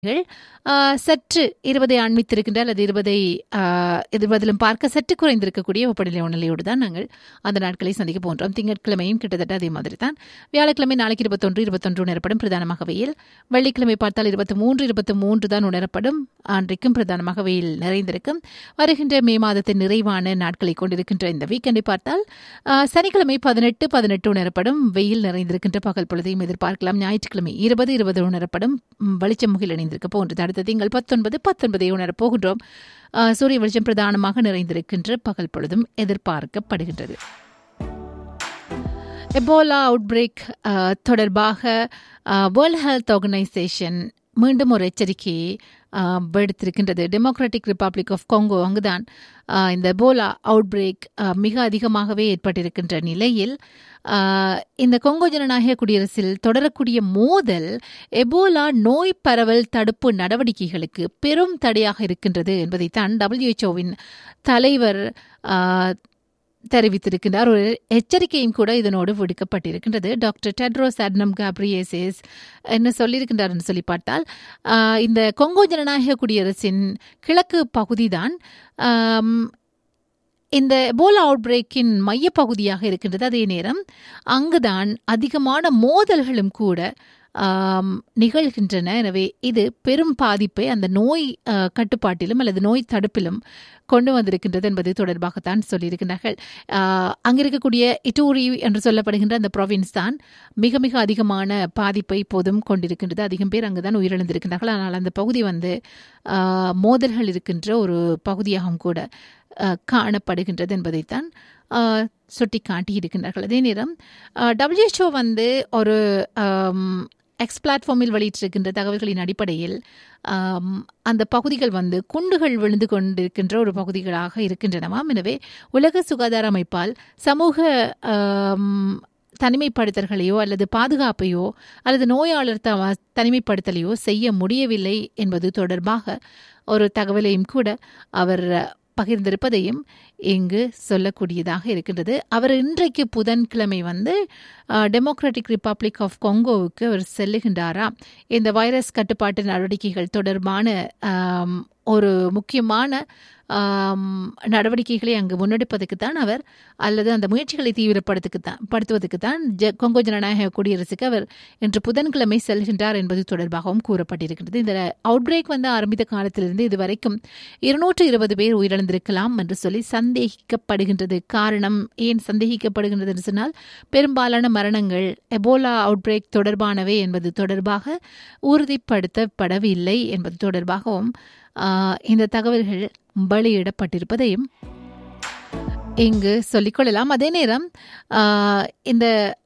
கள், ஆ, சற்று இருபதை அண்மித்திருக்கின்ற அல்லது இருபதை ஆ, எதிர்வதிலும் பார்க்க சற்று குறைந்திருக்கக்கூடிய வெப்பநிலை உணர்நிலையோடு தான் நாங்கள் அந்த நாட்களை சந்திக்க போன்றோம் திங்கட்கிழமையும் கிட்டத்தட்ட அதே மாதிரி தான் வியாழக்கிழமை நாளைக்கு இருபத்தொன்று இருபத்தொன்று உணரப்படும் பிரதானமாக வெயில் வெள்ளிக்கிழமை பார்த்தால் இருபத்தி மூன்று இருபத்தி மூன்று தான் உணரப்படும் அன்றைக்கும் பிரதானமாக வெயில் நிறைந்திருக்கும் வருகின்ற மே மாதத்தின் நிறைவான நாட்களை கொண்டிருக்கின்ற இந்த வீக்கெண்டை பார்த்தால் ஆ, சனிக்கிழமை பதினெட்டு பதினெட்டு உணரப்படும் வெயில் நிறைந்திருக்கின்ற பகல் பொழுதையும் எதிர்பார்க்கலாம் ஞாயிற்றுக்கிழமை இருபது இருபது உணரப்படும் ம், வெளிச்சம் முகில் இணைந்திருக்க போன்றது அடுத்த திங்கள் பத்தொன்பது பத்தொன்பதை உணரப் போகின்றோம் ஆ, சூரிய வெளிச்சம் பிரதானமாக நிறைந்திருக்கின்ற பகல் பொழுதும் எதிர்பார்க்கப்படுகின்றது எபோலா அவுட்பிரேக் தொடர்பாக வேர்ல்ட் ஹெல்த் ஆர்கனைசேஷன் மீண்டும் ஒரு எச்சரிக்கையை ஆ, விடுத்திருக்கின்றது டெமோக்ராட்டிக் ரிப்பப்ளிக் ஆஃப் கொங்கோ அங்குதான் ஆ, இந்த எபோலா அவுட்பிரேக் மிக அதிகமாகவே ஏற்பட்டிருக்கின்ற நிலையில் ஆ, இந்த கொங்கோ ஜனநாயக குடியரசில் தொடரக்கூடிய மோதல் எபோலா நோய் பரவல் தடுப்பு நடவடிக்கைகளுக்கு பெரும் தடையாக இருக்கின்றது என்பதைத்தான் டபிள்யூஹெச்ஓவின் தலைவர் ஆ, தெரிவித்திருக்கின்றார் ஒரு எச்சரிக்கையும் கூட இதனோடு விடுக்கப்பட்டிருக்கின்றது டாக்டர் டெட்ரோஸ் அட்னம் காப்ரியேசேஸ் என்ன சொல்லியிருக்கின்றார்னு சொல்லி பார்த்தால் ஆஹ், இந்த கொங்கோ ஜனநாயக குடியரசின் கிழக்கு பகுதிதான் ஆம், இந்த எபோலா அவுட்பிரேக்கின் மையப்பகுதியாக இருக்கின்றது அதே நேரம் அங்குதான் அதிகமான மோதல்களும் கூட ஆம், நிகழ்கின்றன எனவே இது பெரும் பாதிப்பை அந்த நோய் ஆ, கட்டுப்பாட்டிலும் அல்லது நோய் தடுப்பிலும் கொண்டு வந்திருக்கின்றது என்பது தொடர்பாகத்தான் சொல்லியிருக்கிறார்கள் ஆ, அங்க இருக்கக்கூடிய இட்டூரி என்று சொல்லப்படுகின்ற அந்த ப்ரொவின்ஸ் தான் மிக மிக அதிகமான பாதிப்பை இப்போதும் கொண்டிருக்கின்றது அதிகம் பேர் அங்குதான் உயிரிழந்திருக்கின்றார்கள் ஆனால் அந்த பகுதி வந்து ஆ, மோதல்கள் இருக்கின்ற ஒரு பகுதியாகவும் கூட ஆ, காணப்படுகின்றது என்பதைத்தான் ஆ, சுட்டி காட்டியிருக்கின்றார்கள் அதே நேரம் டபிள்யூஹெச்ஓ வந்து ஒரு எக்ஸ் பிளாட்ஃபார்மில் வெளியிட்டிருக்கின்ற தகவல்களின் அடிப்படையில் ஆம், அந்த பகுதிகள் வந்து குண்டுகள் விழுந்து கொண்டிருக்கின்ற ஒரு பகுதிகளாக இருக்கின்றனவாம் எனவே உலக சுகாதார அமைப்பால் சமூக ஆம், தனிமைப்படுத்தல்களையோ அல்லது பாதுகாப்பையோ அல்லது நோயாளர் த தனிமைப்படுத்தலையோ செய்ய முடியவில்லை என்பது தொடர்பாக ஒரு தகவலையும் கூட அவர் பகிர்ந்திருப்பதையும் இங்கு சொல்லக்கூடியதாக இருக்கின்றது அவர் இன்றைக்கு புதன்கிழமை வந்து டெமோக்ராட்டிக் ரிப்பப்ளிக் ஆஃப் கொங்கோவுக்கு அவர் செல்லுகின்றாராம் இந்த வைரஸ் கட்டுப்பாட்டு நடவடிக்கைகள் தொடர்பான ஆம், ஒரு முக்கியமான ஆம், நடவடிக்கைகளை அங்கு முன்னெடுப்பதற்கு தான் அவர் அல்லது அந்த முயற்சிகளை தீவிரப்படுத்துக்கு தான் படுத்துவதற்கு தான் ஜ கொங்கோ ஜனநாயக குடியரசுக்கு அவர் இன்று புதன்கிழமை செல்கின்றார் என்பது தொடர்பாகவும் கூறப்பட்டிருக்கிறது இந்த அவுட்பிரேக் வந்து ஆரம்பித்த காலத்திலிருந்து இதுவரைக்கும் இருநூற்று இருபது பேர் உயிரிழந்திருக்கலாம் என்று சொல்லி சந்தேகிக்கப்படுகின்றது காரணம் ஏன் சந்தேகிக்கப்படுகின்றது என்று சொன்னால் பெரும்பாலான மரணங்கள் எபோலா அவுட்பிரேக் தொடர்பானவை என்பது தொடர்பாக உறுதிப்படுத்தப்படவில்லை என்பது தொடர்பாகவும் ஆஹ், இந்த தகவல்கள் வெளியிடப்பட்டிருப்பதையும் இங்கு சொல்லிக்கொள்ளலாம் அதே நேரம் ஆஹ், இந்த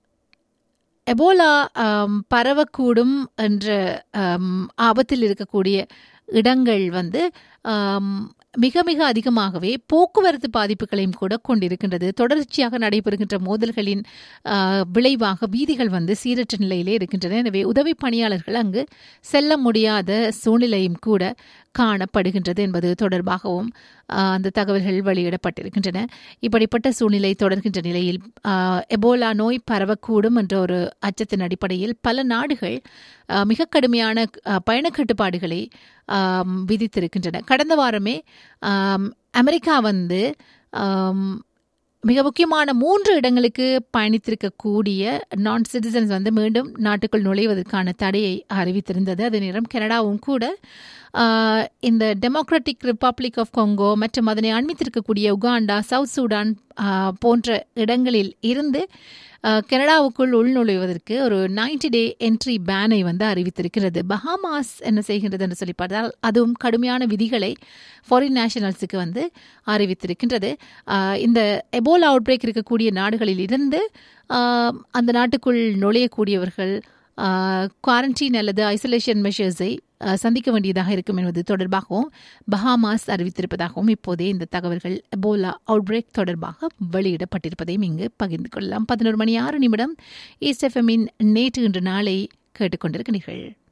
எபோலா ஆம், பரவக்கூடும் என்ற ஆம், ஆபத்தில் இருக்கக்கூடிய இடங்கள் வந்து ஆம், மிக மிக அதிகமாகவே போக்குவரத்து பாதிப்புகளையும் கூட கொண்டிருக்கின்றது தொடர்ச்சியாக நடைபெறுகின்ற மோதல்களின் ஆ, விளைவாக வீதிகள் வந்து சீரற்ற நிலையிலே இருக்கின்றன எனவே உதவி பணியாளர்கள் அங்கு செல்ல முடியாத சூழ்நிலையும் கூட காணப்படுகின்றது என்பது தொடர்பாகவும் ஆ, அந்த தகவல்கள் வெளியிடப்பட்டிருக்கின்றன இப்படிப்பட்ட சூழ்நிலை தொடர்கின்ற நிலையில் ஆ, எபோலா நோய் பரவக்கூடும் என்ற ஒரு அச்சத்தின் அடிப்படையில் பல நாடுகள் ஆ, மிக கடுமையான ஆ, பயணக் கட்டுப்பாடுகளை ஆம், விதித்திருக்கின்றன கடந்த வாரமே ஆம், அமெரிக்கா வந்து ஆம், மிக முக்கியமான மூன்று இடங்களுக்கு பயணித்திருக்கக்கூடிய நான் சிட்டிசன்ஸ் வந்து மீண்டும் நாட்டுக்குள் நுழைவதற்கான தடையை அறிவித்திருந்தது அதே நேரம் கனடாவும் கூட ஆஹ், இந்த டெமோக்ராட்டிக் ரிப்பப்ளிக் ஆஃப் கொங்கோ மற்றும் அதனை அண்மித்திருக்கக்கூடிய உகாண்டா சவுத் சூடான் ஆஹ், போன்ற இடங்களில் இருந்து ஆஹ், கனடாவுக்குள் உள்நுழைவதற்கு ஒரு 90 டே என்ட்ரி பேனை வந்து அறிவித்திருக்கிறது பஹாமாஸ் என்ன செய்கின்றது என்று சொல்லி பார்த்தால் அதுவும் கடுமையான விதிகளை ஃபாரின் நேஷனல்ஸுக்கு வந்து அறிவித்திருக்கின்றது ஆஹ், இந்த எபோலா அவுட்பிரேக் இருக்கக்கூடிய நாடுகளில் இருந்து ஆஹ், அந்த நாட்டுக்குள் நுழையக்கூடியவர்கள் குவாரண்டைன் அல்லது ஐசோலேஷன் மெஷர்ஸை சந்திக்க வேண்டியதாக இருக்கும் என்பது தொடர்பாகவும் பஹாமாஸ் அறிவித்திருப்பதாகவும் இப்போதே இந்த தகவல்கள் எபோலா அவுட்பிரேக் தொடர்பாக வெளியிடப்பட்டிருப்பதையும் இங்கு பகிர்ந்து கொள்ளலாம் பதினோரு மணி ஆறு நிமிடம் ஈஸ்ட் எஃப்எம்மின் நேற்று இன்று நாளை கேட்டுக்கொண்டிருக்கிறீர்கள்